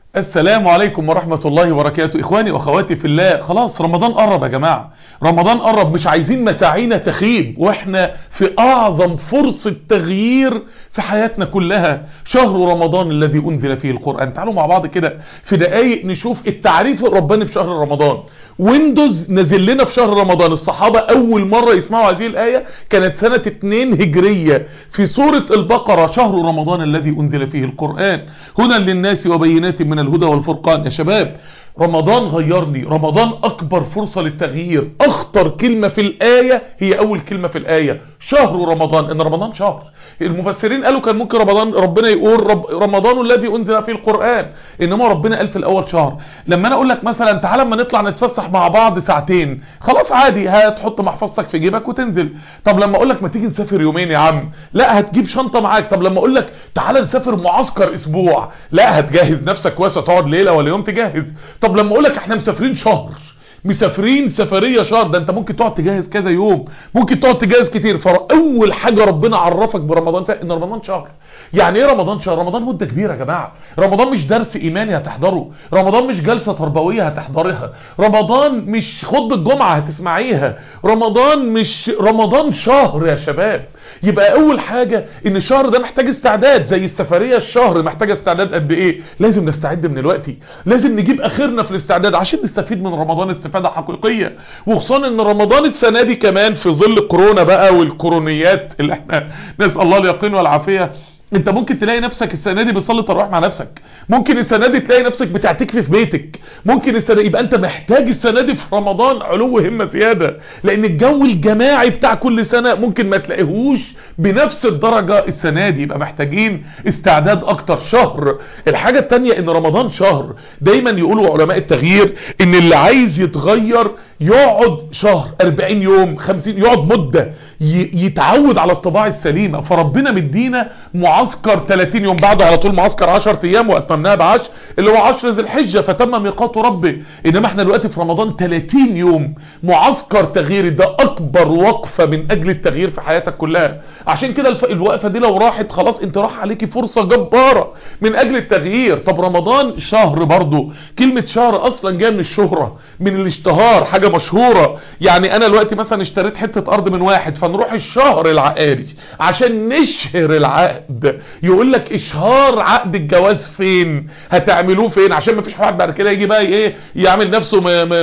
السلام عليكم ورحمة الله وبركاته اخواني واخواتي في الله خلاص رمضان قرب يا جماعة رمضان قرب مش عايزين مساعينا تخيب واحنا في اعظم فرصة تغيير في حياتنا كلها شهر رمضان الذي انزل فيه القرآن تعالوا مع بعض كده في دقايق نشوف التعريف الرباني في شهر رمضان ويندوز نزل لنا في شهر رمضان الصحابة اول مرة يسمعوا هذه الاية كانت سنة 2 هجرية في سورة البقرة شهر رمضان الذي انزل فيه القرآن هدى للناس وبينات من الهدى والفرقان يا شباب رمضان غيرني رمضان اكبر فرصة للتغيير اخطر كلمة في الاية هي اول كلمة في الاية شهر رمضان ان رمضان شهر المفسرين قالوا كان ممكن رمضان ربنا يقول رب رمضان الذي انزل فيه القرآن انما ربنا قال في الاول شهر لما انا اقول لك مثلا تعالى اما نطلع نتفسح مع بعض ساعتين خلاص عادي هتحط محفظتك في جيبك وتنزل طب لما اقول لك ما تيجي نسافر يومين يا عم لا هتجيب شنطة معاك طب لما اقول لك تعالى نسافر معسكر اسبوع لا هتجهز نفسك كويس تقعد ليلة ولا يوم تجهز طب لما اقول لك احنا مسافرين شهر مسافرين سفرية شهر ده انت ممكن تقعد تجهز كذا يوم ممكن تقعد تجهز كتير فاول حاجة ربنا عرفك برمضان فيها ان رمضان شهر يعني ايه رمضان شهر رمضان مدة كبيرة يا جماعة رمضان مش درس ايماني هتحضره رمضان مش جلسة تربوية هتحضرها رمضان مش خطبة جمعة هتسمعيها رمضان مش رمضان شهر يا شباب يبقى اول حاجة ان الشهر ده محتاج استعداد زي السفرية الشهر محتاجة استعداد قد ايه لازم نستعد من الوقت لازم نجيب اخرنا في الاستعداد عشان نستفيد من رمضان استفادة حقيقية وخصوصا ان رمضان السنة دي كمان في ظل كورونا بقى والكورونيات اللي احنا نسأل الله اليقين والعافية انت ممكن تلاقي نفسك السنة دي بتصلي تراويح مع نفسك ممكن السنة دي تلاقي نفسك بتعتكف في بيتك ممكن السنة يبقى انت محتاج السنة دي في رمضان علو همة زيادة لان الجو الجماعي بتاع كل سنة ممكن ما تلاقيهوش بنفس الدرجة السنة دي يبقى محتاجين استعداد اكتر شهر الحاجة التانية ان رمضان شهر دايما يقولوا علماء التغيير ان اللي عايز يتغير يقعد شهر 40 يوم 50 يقعد مدة يتعود على الطباع السليمة فربنا مدينا معسكر 30 يوم بعده على طول معسكر 10 ايام واتممناها بعشر اللي هو 10 ذي الحجة فتم ميقات ربي انما احنا دلوقتي في رمضان 30 يوم معسكر تغييري ده اكبر وقفة من اجل التغيير في حياتك كلها عشان كده الف... الوقفة دي لو راحت خلاص انت راح عليكي فرصة جبارة من اجل التغيير طب رمضان شهر برضو كلمة شهر اصلا جايه من الشهرة من الاشتهار حاجة مشهورة يعني انا دلوقتي مثلا اشتريت حتة ارض من واحد فنروح الشهر العقاري عشان نشهر العقد يقول لك اشهار عقد الجواز فين هتعملوه فين عشان ما فيش واحد بعد كده يجي بقى ايه يعمل نفسه ما ما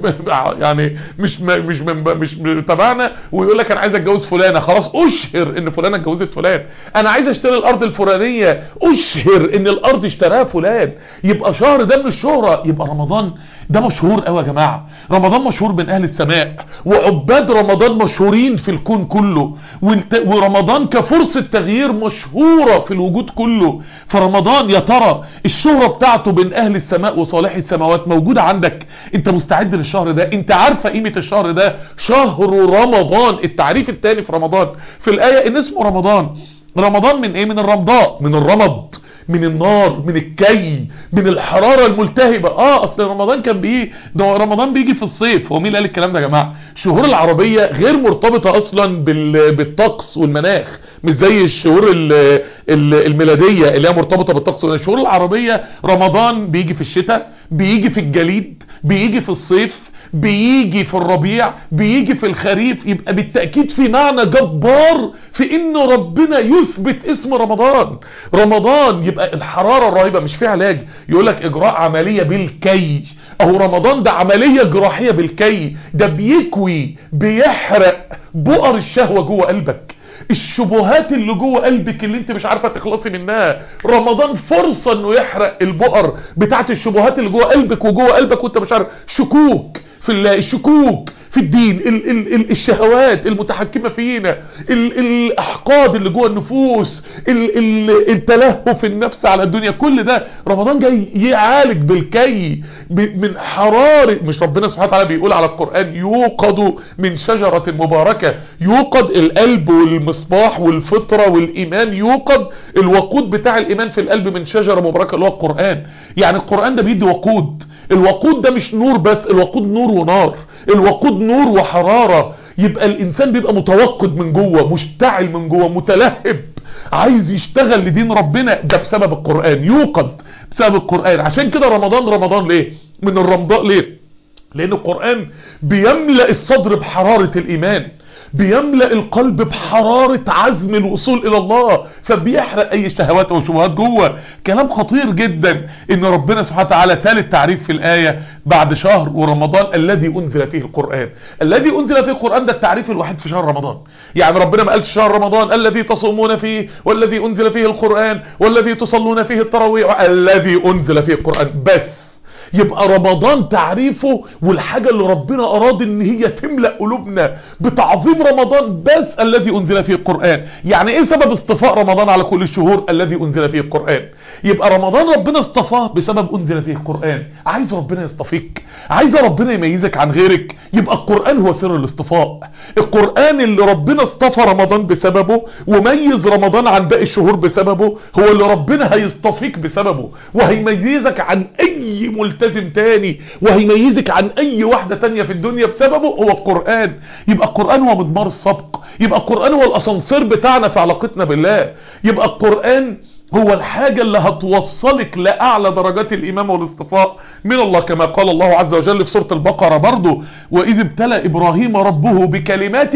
ما يعني مش ما مش من مش تبعنا ويقول لك انا عايز اتجوز فلانه خلاص اشهر ان فلانه اتجوزت فلان انا عايز اشتري الارض الفلانيه اشهر ان الارض اشتراها فلان يبقى شهر ده من الشهره يبقى رمضان ده مشهور قوي يا جماعه رمضان مشهور بين اهل السماء وعباد رمضان مشهورين في الكون كله ورمضان كفرصه تغيير مشهوره في الوجود كله فرمضان يا ترى الشهرة بتاعته بين اهل السماء وصالح السماوات موجودة عندك انت مستعد للشهر ده انت عارفة قيمة الشهر ده شهر رمضان التعريف التاني في رمضان في الاية ان اسمه رمضان رمضان من ايه من الرمضاء من الرمض من النار من الكي من الحرارة الملتهبة اه اصل رمضان كان بيه ده رمضان بيجي في الصيف هو مين اللي قال الكلام ده يا جماعة الشهور العربية غير مرتبطة اصلا بالطقس والمناخ مش زي الشهور الميلادية اللي هي مرتبطة بالطقس الشهور العربية رمضان بيجي في الشتاء بيجي في الجليد بيجي في الصيف بيجي في الربيع بيجي في الخريف يبقى بالتأكيد في معنى جبار في ان ربنا يثبت اسم رمضان رمضان يبقى الحرارة الرهيبة مش فيها علاج يقولك اجراء عملية بالكي اهو رمضان ده عملية جراحية بالكي ده بيكوي بيحرق بؤر الشهوة جوه قلبك الشبهات اللي جوه قلبك اللي انت مش عارفة تخلصي منها رمضان فرصة انه يحرق البؤر بتاعت الشبهات اللي جوه قلبك وجوه قلبك وانت مش عارف شكوك في الله الشكوك في الدين ال ال ال الشهوات المتحكمة فينا ال الاحقاد اللي جوه النفوس ال ال التلهف النفس على الدنيا كل ده رمضان جاي يعالج بالكي من حرارة مش ربنا سبحانه وتعالى بيقول على القرآن يوقد من شجرة مباركة يوقد القلب والمصباح والفطرة والايمان يوقد الوقود بتاع الايمان في القلب من شجرة مباركة اللي هو القرآن يعني القرآن ده بيدي وقود الوقود ده مش نور بس الوقود نور ونار الوقود نور وحرارة يبقى الانسان بيبقى متوقد من جوه مشتعل من جوه متلهب عايز يشتغل لدين ربنا ده بسبب القرآن يوقد بسبب القرآن عشان كده رمضان رمضان ليه من الرمضاء ليه لان القرآن بيملأ الصدر بحرارة الايمان بيملأ القلب بحرارة عزم الوصول الى الله فبيحرق اي شهوات وشبهات جوه كلام خطير جدا ان ربنا سبحانه وتعالى ثالث تعريف في الآية بعد شهر ورمضان الذي انزل فيه القرآن الذي انزل فيه القرآن ده التعريف الوحيد في شهر رمضان يعني ربنا ما قالش شهر رمضان الذي تصومون فيه والذي انزل فيه القرآن والذي تصلون فيه التراويح الذي انزل فيه القرآن بس يبقى رمضان تعريفه والحاجة اللي ربنا اراد ان هي تملأ قلوبنا بتعظيم رمضان بس الذي انزل فيه القرآن يعني ايه سبب اصطفاء رمضان على كل الشهور الذي انزل فيه القرآن يبقى رمضان ربنا اصطفاه بسبب انزل فيه القرآن عايز ربنا يصطفيك عايز ربنا يميزك عن غيرك يبقى القرآن هو سر الاصطفاء القرآن اللي ربنا اصطفى رمضان بسببه وميز رمضان عن باقي الشهور بسببه هو اللي ربنا هيصطفيك بسببه وهيميزك عن اي ملتزم تاني وهيميزك عن اي واحدة تانية في الدنيا بسببه هو القرآن يبقى القرآن هو مدمار السبق يبقى القرآن هو الاسانسير بتاعنا في علاقتنا بالله يبقى القرآن هو الحاجة اللي هتوصلك لأعلى درجات الإمام والاصطفاء من الله كما قال الله عز وجل في سورة البقرة برضو وإذ ابتلى إبراهيم ربه بكلمات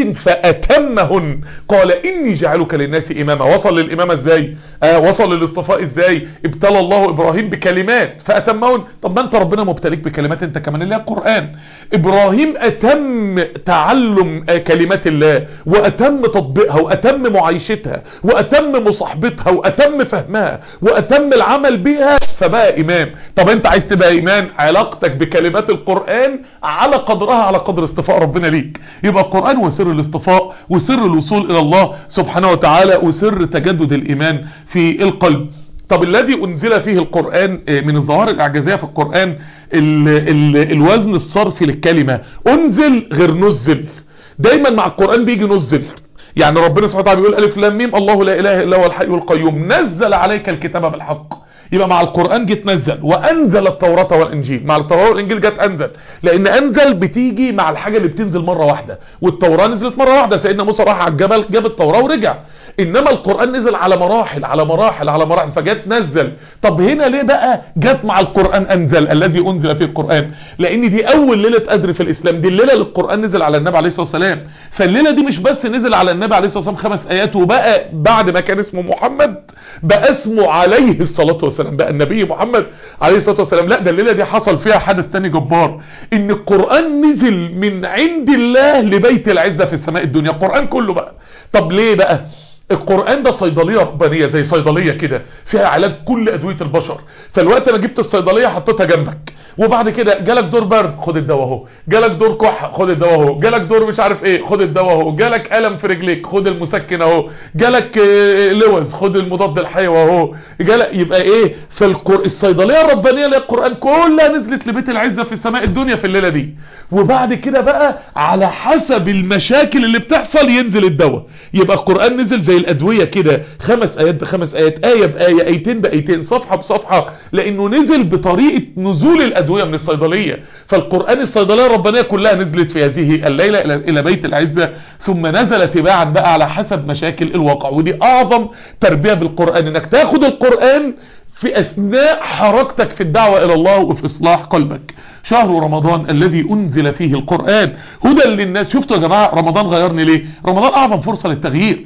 فأتمهن قال إني جعلك للناس إماما وصل للإمامة إزاي آه وصل للاصطفاء إزاي ابتلى الله إبراهيم بكلمات فأتمهن طب ما أنت ربنا مبتليك بكلمات أنت كمان اللي هي القرآن إبراهيم أتم تعلم آه كلمات الله وأتم تطبيقها وأتم معايشتها وأتم مصاحبتها وأتم فهم فهمها واتم العمل بها فبقى امام طب انت عايز تبقى امام علاقتك بكلمات القرآن على قدرها على قدر اصطفاء ربنا ليك يبقى القرآن هو سر الاصطفاء وسر الوصول الى الله سبحانه وتعالى وسر تجدد الايمان في القلب طب الذي انزل فيه القرآن من الظواهر الاعجازية في القرآن ال ال الوزن الصرفي للكلمة انزل غير نزل دايما مع القرآن بيجي نزل يعني ربنا سبحانه وتعالى بيقول ألف لام ميم الله لا إله إلا هو الحي القيوم نزل عليك الكتاب بالحق يبقى مع القرآن جت نزل وأنزل التوراة والإنجيل مع التوراة والإنجيل جت أنزل لأن أنزل بتيجي مع الحاجة اللي بتنزل مرة واحدة والتوراة نزلت مرة واحدة سيدنا موسى راح على الجبل جاب التوراة ورجع إنما القرآن نزل على مراحل على مراحل على مراحل فجت نزل طب هنا ليه بقى جت مع القرآن أنزل الذي أنزل فيه القرآن لأن دي أول ليلة قدر في الإسلام دي الليلة اللي القرآن نزل على النبي عليه الصلاة والسلام فالليلة دي مش بس نزل على النبي عليه الصلاة والسلام خمس آيات وبقى بعد ما كان اسمه محمد بقى اسمه عليه الصلاة والسلام بقى النبي محمد عليه الصلاة والسلام لا ده الليلة دي حصل فيها حدث تاني جبار ان القرآن نزل من عند الله لبيت العزة في السماء الدنيا القرآن كله بقى طب ليه بقى القرآن ده صيدلية ربانية زي صيدلية كده فيها علاج كل أدوية البشر فالوقت انا جبت الصيدلية حطيتها جنبك وبعد كده جالك دور برد خد الدواء اهو جالك دور كحة خد الدواء اهو جالك دور مش عارف ايه خد الدواء اهو جالك ألم في رجليك خد المسكن اهو جالك لوز خد المضاد الحيوي اهو جالك يبقى ايه فالقر... الصيدلية الربانية للقرآن كلها نزلت لبيت العزة في السماء الدنيا في الليلة دي وبعد كده بقى على حسب المشاكل اللي بتحصل ينزل الدواء يبقى القرآن نزل زي الأدوية كده خمس آيات بخمس آيات آية بآية آيتين بآيتين صفحة بصفحة لأنه نزل بطريقة نزول الأدوية من الصيدلية فالقرآن الصيدلية الربانية كلها نزلت في هذه الليلة إلى بيت العزة ثم نزل تباعا بقى على حسب مشاكل الواقع ودي أعظم تربية بالقرآن إنك تاخد القرآن في أثناء حركتك في الدعوة إلى الله وفي إصلاح قلبك شهر رمضان الذي أنزل فيه القرآن هدى للناس شفتوا يا جماعة رمضان غيرني ليه رمضان أعظم فرصة للتغيير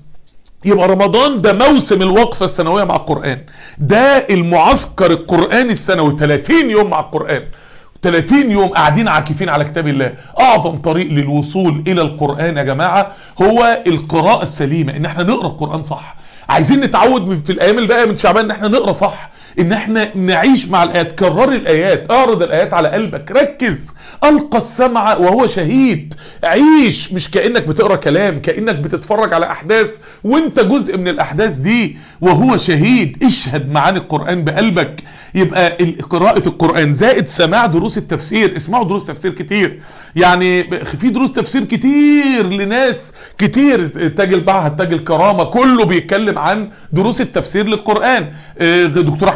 يبقى رمضان ده موسم الوقفة السنوية مع القرآن ده المعسكر القرآني السنوي 30 يوم مع القرآن 30 يوم قاعدين عاكفين على كتاب الله اعظم طريق للوصول الى القرآن يا جماعة هو القراءة السليمة ان احنا نقرأ القرآن صح عايزين نتعود في الايام الباقية من شعبان ان احنا نقرأ صح ان احنا نعيش مع الايات كرر الايات اعرض الايات على قلبك ركز القى السمع وهو شهيد عيش مش كأنك بتقرأ كلام كأنك بتتفرج على احداث وانت جزء من الاحداث دي وهو شهيد اشهد معاني القرآن بقلبك يبقى قراءة القرآن زائد سماع دروس التفسير اسمعوا دروس تفسير كتير يعني في دروس تفسير كتير لناس كتير تاج البعث تاج الكرامة كله بيتكلم عن دروس التفسير للقرآن دكتور احمد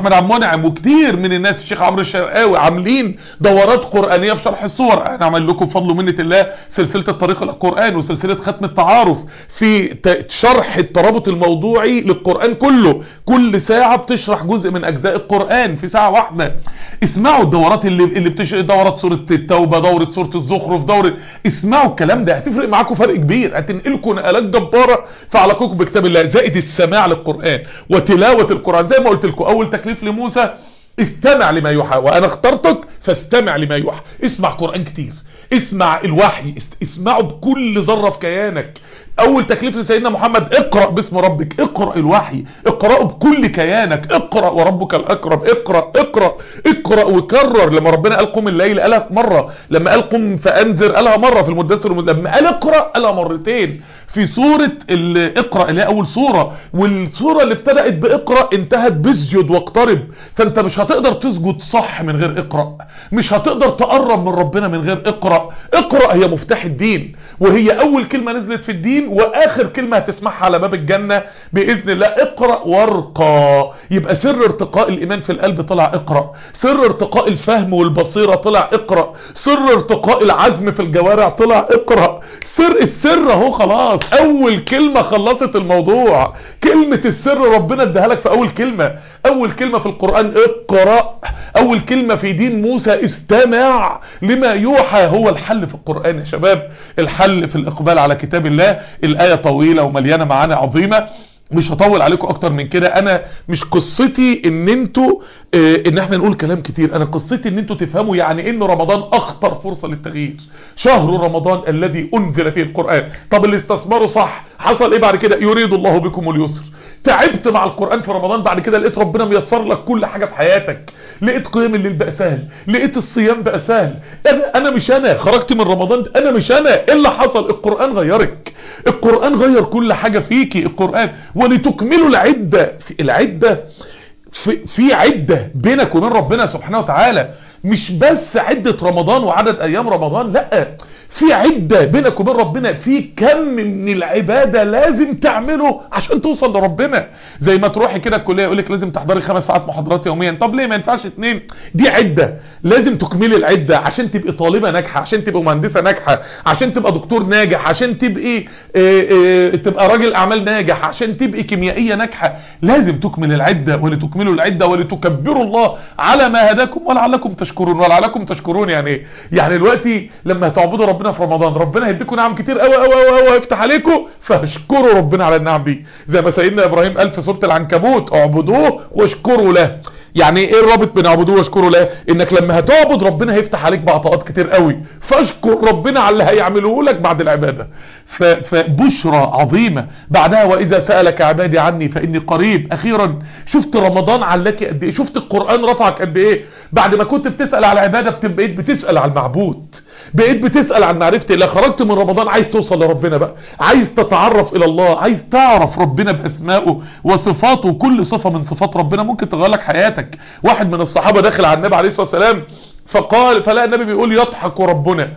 احمد عبد المنعم وكتير من الناس الشيخ عمرو الشرقاوي عاملين دورات قرانيه في شرح الصور انا عمل لكم بفضل ومنه الله سلسله الطريق الى القران وسلسله ختم التعارف في شرح الترابط الموضوعي للقران كله كل ساعه بتشرح جزء من اجزاء القران في ساعه واحده اسمعوا الدورات اللي اللي بتش... دوره سوره التوبه دوره سوره الزخرف دوره اسمعوا الكلام ده هتفرق معاكم فرق كبير هتنقلكم نقلات جباره في علاقتكم بكتاب الله زائد السماع للقران وتلاوه القران زي ما قلت لكم اول تكليف لموسى استمع لما يوحى وانا اخترتك فاستمع لما يوحى اسمع قرآن كتير اسمع الوحي اسمعه بكل ذرة في كيانك اول تكليف لسيدنا محمد اقرأ باسم ربك اقرأ الوحي اقرأه بكل كيانك اقرأ وربك الاكرم اقرأ اقرأ اقرأ وكرر لما ربنا قال قم الليل قالها مرة لما قال قم فانذر قالها مرة في المدثر لما قال اقرأ قالها مرتين في سورة اقرأ اللي هي اول سورة والسورة اللي ابتدأت باقرأ انتهت بسجد واقترب فانت مش هتقدر تسجد صح من غير اقرأ مش هتقدر تقرب من ربنا من غير اقرأ اقرأ هي مفتاح الدين وهي اول كلمة نزلت في الدين واخر كلمة هتسمعها على باب الجنة باذن الله اقرأ وارقى يبقى سر ارتقاء الايمان في القلب طلع اقرأ سر ارتقاء الفهم والبصيرة طلع اقرأ سر ارتقاء العزم في الجوارع طلع اقرأ سر السر اهو خلاص اول كلمة خلصت الموضوع كلمة السر ربنا اداها لك في اول كلمة اول كلمة في القرآن اقرأ اول كلمة في دين موسى استمع لما يوحى هو الحل في القرآن يا شباب الحل في الاقبال على كتاب الله الاية طويلة ومليانة معاني عظيمة مش هطول عليكم اكتر من كده انا مش قصتي ان انتوا اه ان احنا نقول كلام كتير انا قصتي ان انتوا تفهموا يعني ان رمضان اخطر فرصة للتغيير شهر رمضان الذي انزل فيه القرآن طب اللي استثمروا صح حصل ايه بعد كده يريد الله بكم اليسر تعبت مع القرآن في رمضان بعد كده لقيت ربنا ميسر لك كل حاجة في حياتك لقيت قيام الليل بقى سهل لقيت الصيام بقى سهل انا انا مش انا خرجت من رمضان انا مش انا ايه اللي حصل القرآن غيرك القرآن غير كل حاجة فيكي القرآن ولتكملوا العدة في العدة في, في عدة بينك وبين ربنا سبحانه وتعالى مش بس عدة رمضان وعدد ايام رمضان لا في عدة بينك وبين ربنا في كم من العبادة لازم تعمله عشان توصل لربنا زي ما تروحي كده الكلية يقولك لازم تحضري خمس ساعات محاضرات يوميا طب ليه ما ينفعش اتنين دي عدة لازم تكملي العدة عشان تبقي طالبة ناجحة عشان تبقى مهندسة ناجحة عشان تبقى دكتور ناجح عشان تبقي اه اه تبقى راجل اعمال ناجح عشان تبقي كيميائية ناجحة لازم تكمل العدة ولتكملوا العدة ولتكبروا الله على ما هداكم ولعلكم تشكرون ولعلكم تشكرون يعني ايه يعني دلوقتي لما تعبدوا ربنا في رمضان ربنا هيديكم نعم كتير قوي قوي قوي قوي يفتح عليكم فاشكروا ربنا على النعم دي زي ما سيدنا ابراهيم قال في سوره العنكبوت اعبدوه واشكروا له يعني ايه الرابط بين اعبدوه واشكروا له انك لما هتعبد ربنا هيفتح عليك بعطاءات كتير قوي فاشكر ربنا على اللي هيعمله لك بعد العباده فبشرى عظيمه بعدها واذا سالك عبادي عني فاني قريب اخيرا شفت رمضان علاكي قد ايه شفت القران رفعك قد ايه بعد ما كنت بتسال على عباده بقيت بتسال على المعبود بقيت بتسأل عن معرفة الله خرجت من رمضان عايز توصل لربنا بقى عايز تتعرف الى الله عايز تعرف ربنا باسمائه وصفاته كل صفة من صفات ربنا ممكن تغير لك حياتك واحد من الصحابة داخل على النبي عليه الصلاة والسلام فقال فلا النبي بيقول يضحك ربنا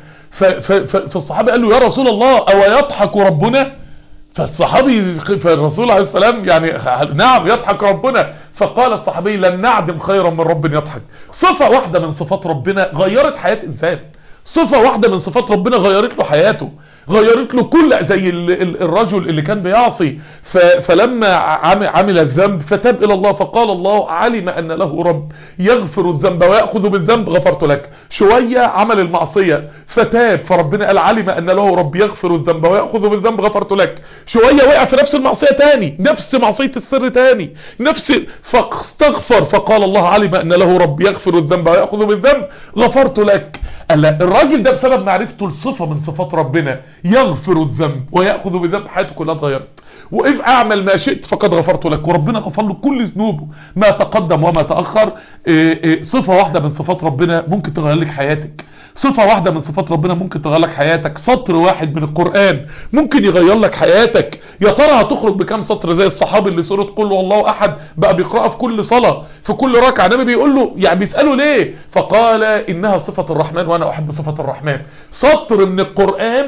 فالصحابة قال له يا رسول الله او يضحك ربنا فالصحابي فالرسول عليه السلام يعني نعم يضحك ربنا فقال الصحابي لن نعدم خيرا من رب يضحك صفة واحدة من صفات ربنا غيرت حياة انسان صفة واحدة من صفات ربنا غيرت له حياته غيرت له كل زي الرجل اللي كان بيعصي فلما عمل الذنب فتاب الى الله فقال الله علم ان له رب يغفر الذنب ويأخذ بالذنب غفرت لك شوية عمل المعصية فتاب فربنا قال علم ان له رب يغفر الذنب ويأخذ بالذنب غفرت لك شوية وقع في نفس المعصية تاني نفس معصية السر تاني نفس فاستغفر فقال الله علم ان له رب يغفر الذنب ويأخذ بالذنب غفرت لك قال الراجل ده بسبب معرفته الصفة من صفات ربنا يغفر الذنب ويأخذ بذنب حياته كلها اتغيرت وإذ أعمل ما شئت فقد غفرت لك وربنا غفر له كل ذنوبه ما تقدم وما تأخر إيه إيه صفة واحدة من صفات ربنا ممكن تغير لك حياتك صفة واحدة من صفات ربنا ممكن تغير لك حياتك سطر واحد من القرآن ممكن يغير لك حياتك يا ترى هتخرج بكام سطر زي الصحابي اللي سورة قل والله أحد بقى بيقرأها في كل صلاة في كل ركعة النبي بيقول له يعني بيسأله ليه فقال إنها صفة الرحمن وأنا أحب صفة الرحمن سطر من القرآن غير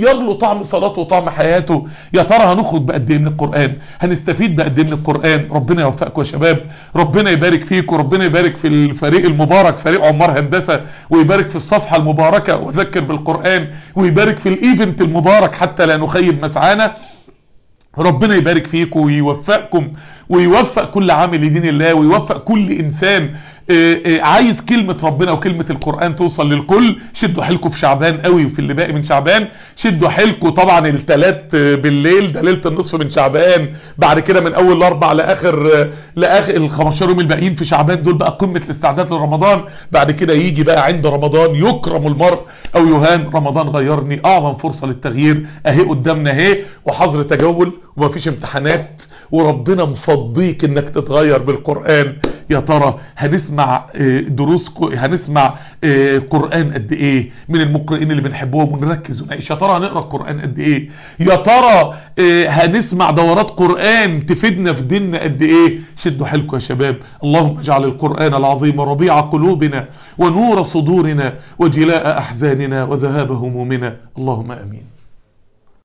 غير له طعم صلاته وطعم حياته يا ترى هنخرج بقد ايه من القرآن هنستفيد بقد ايه من القرآن ربنا يوفقكم يا شباب ربنا يبارك فيكم ربنا يبارك في الفريق المبارك فريق عمار هندسة ويبارك في الصفحة المباركة وذكر بالقرآن ويبارك في الايفنت المبارك حتى لا نخيب مسعانا ربنا يبارك فيكم ويوفقكم ويوفق كل عامل لدين الله ويوفق كل انسان عايز كلمة ربنا وكلمة القرآن توصل للكل شدوا حيلكم في شعبان قوي وفي اللي باقي من شعبان شدوا حيلكم طبعا التلات بالليل ده ليلة النصف من شعبان بعد كده من اول الاربع لاخر لاخر ال 15 يوم الباقيين في شعبان دول بقى قمة الاستعداد لرمضان بعد كده يجي بقى عند رمضان يكرم المرء او يهان رمضان غيرني اعظم فرصة للتغيير اهي قدامنا اهي وحظر تجول ومفيش امتحانات وربنا مفضيك انك تتغير بالقرآن يا ترى هنسمع دروس هنسمع قرآن قد ايه من المقرئين اللي بنحبهم ونركز ونعيش يا ترى هنقرأ القرآن قد ايه يا ترى هنسمع دورات قرآن تفيدنا في ديننا قد ايه شدوا حيلكم يا شباب اللهم اجعل القرآن العظيم ربيع قلوبنا ونور صدورنا وجلاء احزاننا وذهاب همومنا اللهم امين